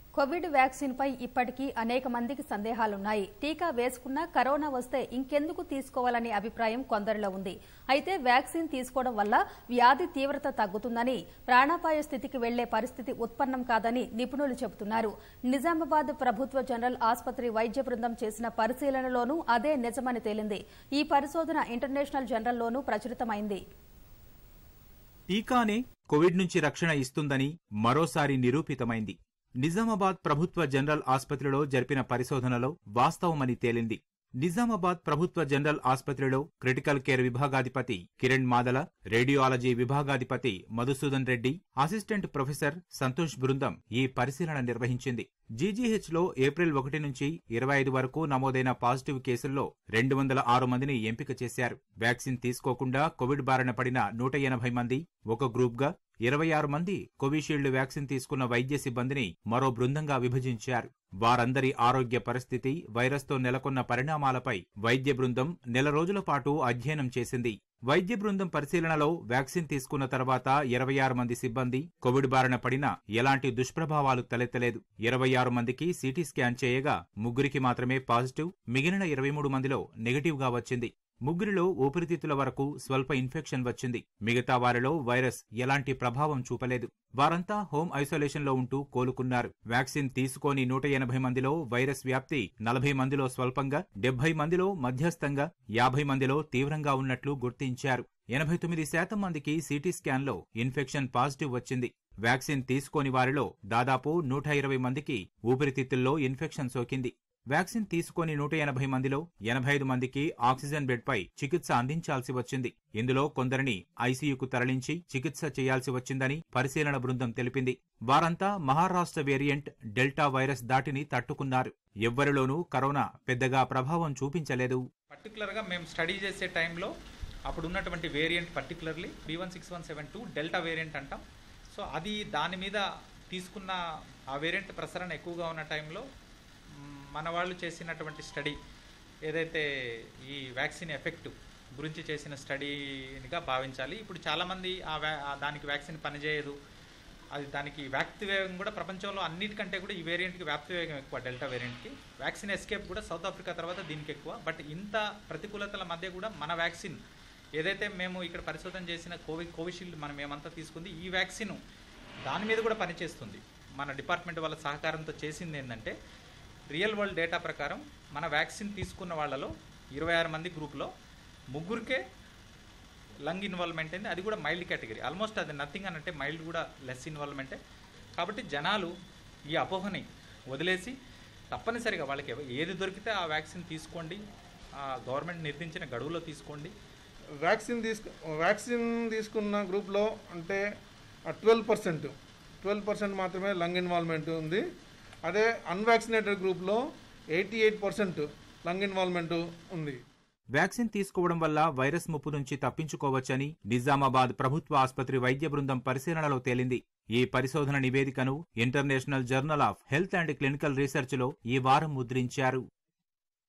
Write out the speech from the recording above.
Covid vaccine పై ఇప్పటికీ అనేక మందికి సందేహాలున్నాయి టీకా వేసుకున్నా కరోనా వస్తే ఇంకెందుకు తీసుకోవాలనే అభిప్రాయం కొందరిలో ఉంది అయితే వ్యాక్సిన్ తీసుకోవడం వల్ల వ్యాధి తీవ్రత తగ్గుతుందని ప్రాణాపాయ స్థితికి వెళ్లే పరిస్థితి ఉత్పన్నం కాదని నిపుణులు చెబుతున్నారు నిజామాబాద్ ప్రభుత్వ జనరల్ ఆసుపత్రి వైద్య బృందం చేసిన పరిశీలనలోనూ అదే నిజమని తేలింది ఈ పరిశోధన ఇంటర్నేషనల్ జర్నల్లోనూ ప్రచురితమైంది టీకానే కోవిడ్ నుంచి రక్షణ ఇస్తుందని మరోసారి నిరూపితమైంది నిజామాబాద్ ప్రభుత్వ జనరల్ ఆసుపత్రిలో జరిపిన పరిశోధనలో వాస్తవమని తేలింది నిజామాబాద్ ప్రభుత్వ జనరల్ ఆసుపత్రిలో క్రిటికల్ కేర్ విభాగాధిపతి కిరణ్ మాదల రేడియాలజీ విభాగాధిపతి మధుసూదన్ రెడ్డి అసిస్టెంట్ ప్రొఫెసర్ సంతోష్ బృందం ఈ పరిశీలన నిర్వహించింది జీజీహెచ్ లో ఏప్రిల్ ఒకటి నుంచి ఇరవై ఐదు వరకు నమోదైన పాజిటివ్ కేసుల్లో రెండు వందల ఆరు మందిని ఎంపిక చేశారు వ్యాక్సిన్ తీసుకోకుండా కోవిడ్ బారిన పడిన నూట ఎనభై మంది ఒక గ్రూప్ గా ఇరవై ఆరు మంది కోవిషీల్డ్ వ్యాక్సిన్ తీసుకున్న వైద్య సిబ్బందిని మరో బృందంగా విభజించారు వారందరి ఆరోగ్య పరిస్థితి వైరస్తో నెలకొన్న పరిణామాలపై వైద్య బృందం నెల రోజుల పాటు అధ్యయనం చేసింది వైద్య బృందం పరిశీలనలో వ్యాక్సిన్ తీసుకున్న తర్వాత ఇరవై ఆరు మంది సిబ్బంది కోవిడ్ బారిన పడినా ఎలాంటి దుష్ప్రభావాలు తలెత్తలేదు ఇరవై ఆరు మందికి సిటీ స్కాన్ చేయగా ముగ్గురికి మాత్రమే పాజిటివ్ మిగిలిన ఇరవై మూడు మందిలో నెగటివ్ గా వచ్చింది ముగ్గురిలో ఊపిరితిత్తుల వరకు స్వల్ప ఇన్ఫెక్షన్ వచ్చింది మిగతా వారిలో వైరస్ ఎలాంటి ప్రభావం చూపలేదు వారంతా హోమ్ ఐసోలేషన్ లో ఉంటూ కోలుకున్నారు వ్యాక్సిన్ తీసుకోని నూట ఎనభై మందిలో వైరస్ వ్యాప్తి నలభై మందిలో స్వల్పంగా డెబ్బై మందిలో మధ్యస్థంగా యాభై మందిలో తీవ్రంగా ఉన్నట్లు గుర్తించారు ఎనభై తొమ్మిది శాతం మందికి సిటీ స్కాన్లో ఇన్ఫెక్షన్ పాజిటివ్ వచ్చింది వ్యాక్సిన్ తీసుకోని వారిలో దాదాపు నూట ఇరవై మందికి ఊపిరితిత్తుల్లో ఇన్ఫెక్షన్ సోకింది వ్యాక్సిన్ తీసుకొని నూట ఎనభై మందిలో ఎనభై ఐదు మందికి ఆక్సిజన్ బెడ్పై చికిత్స అందించాల్సి వచ్చింది ఇందులో కొందరిని ఐసీయూకు తరలించి చికిత్స చేయాల్సి వచ్చిందని పరిశీలన బృందం తెలిపింది వారంతా మహారాష్ట్ర వేరియంట్ డెల్టా వైరస్ దాటిని తట్టుకున్నారు ఎవ్వరిలోనూ కరోనా పెద్దగా ప్రభావం చూపించలేదు పర్టికులర్గా మేము స్టడీ చేసే టైంలో అప్పుడు ఉన్నటువంటి variant particularly B one six one seven two delta variant అంటాం సో అది దాని మీద తీసుకున్న ఆ వేరియంట్ ప్రసరణ ఎక్కువగా ఉన్న టైంలో మ్, మన వాళ్ళు చేసినటువంటి స్టడీ ఏదైతే ఈ వ్యాక్సిన్ ఎఫెక్ట్ గురించి చేసిన స్టడీగా భావించాలి ఇప్పుడు చాలామంది ఆ వ్యా ఆ దానికి వ్యాక్సిన్ పనిచేయదు అది దానికి వ్యాప్తి వేగం కూడా ప్రపంచంలో అన్నిటికంటే కూడా ఈ వేరియంట్కి వ్యాప్తి వేగం ఎక్కువ డెల్టా వేరియంట్కి వ్యాక్సిన్ ఎస్కేప్ కూడా సౌత్ ఆఫ్రికా తర్వాత దీనికి ఎక్కువ బట్ ఇంత ప్రతికూలతల మధ్య కూడా మన వ్యాక్సిన్ ఏదైతే మేము ఇక్కడ పరిశోధన చేసిన కోవి కోవిషీల్డ్ మనం మేమంతా తీసుకుంది ఈ వ్యాక్సిన్ దాని మీద కూడా పనిచేస్తుంది మన డిపార్ట్మెంట్ వాళ్ళ సహకారంతో చేసింది ఏంటంటే రియల్ వరల్డ్ డేటా ప్రకారం మన వ్యాక్సిన్ తీసుకున్న వాళ్ళలో ఇరవై ఆరు మంది గ్రూప్లో ముగ్గురికే లంగ్ ఇన్వాల్వ్మెంట్ అయింది అది కూడా మైల్డ్ కేటగిరీ ఆల్మోస్ట్ అది నథింగ్ అని అంటే మైల్డ్ కూడా లెస్ ఇన్వాల్వ్మెంటే కాబట్టి జనాలు ఈ అపోహని వదిలేసి తప్పనిసరిగా వాళ్ళకి ఎవ- ఏది దొరికితే ఆ వ్యాక్సిన్ తీసుకోండి ఆ గవర్నమెంట్ నిర్దించిన గడువులో తీసుకోండి వ్యాక్సిన్ తీసుకు వ్యాక్సిన్ తీసుకున్న గ్రూప్లో అంటే ట్వెల్వ్ పర్సెంట్ ట్వెల్వ్ పర్సెంట్ మాత్రమే లంగ్ ఇన్వాల్వ్మెంట్ ఉంది అదే అన్వాక్సినేటెడ్ గ్రూప్లో eighty eight percent lung involvement ఉంది వ్యాక్సిన్ తీసుకోవడం వల్ల వైరస్ ముప్పు నుంచి తప్పించుకోవచ్చని నిజామాబాద్ ప్రభుత్వ ఆసుపత్రి వైద్య బృందం పరిశీలనలో తేలింది ఈ పరిశోధన నివేదికను international journal of health and clinical రీసెర్చ్లో ఈ వారం ముద్రించారు